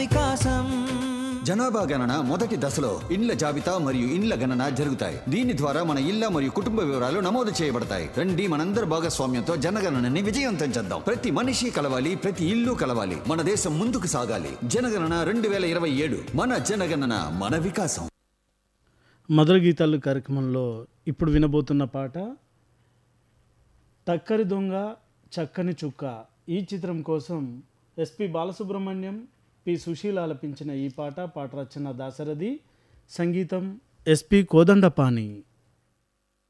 వికాసం జనాభా గణన మొదటి దశలో ఇండ్ల జాబితా మరియు ఇండ్ల గణన జరుగుతాయి దీని ద్వారా మన ఇళ్ల మరియు కుటుంబ వివరాలు నమోదు చేయబడతాయి రండి మనందరి భాగస్వామ్యంతో జనగణనని విజయవంతం చేద్దాం ప్రతి మనిషి కలవాలి ప్రతి ఇల్లు కలవాలి మన దేశం ముందుకు సాగాలి జనగణన రెండు వేల ఇరవై ఏడు మన జనగణన మన వికాసం మధుర గీతాలు కార్యక్రమంలో ఇప్పుడు వినబోతున్న పాట టక్కరి దొంగ చక్కని చుక్క ఈ చిత్రం కోసం ఎస్పి బాలసుబ్రహ్మణ్యం పి సుశీల ఆలపించిన ఈ పాట పాట రచన దాశరథి సంగీతం ఎస్పి కోదండపాణి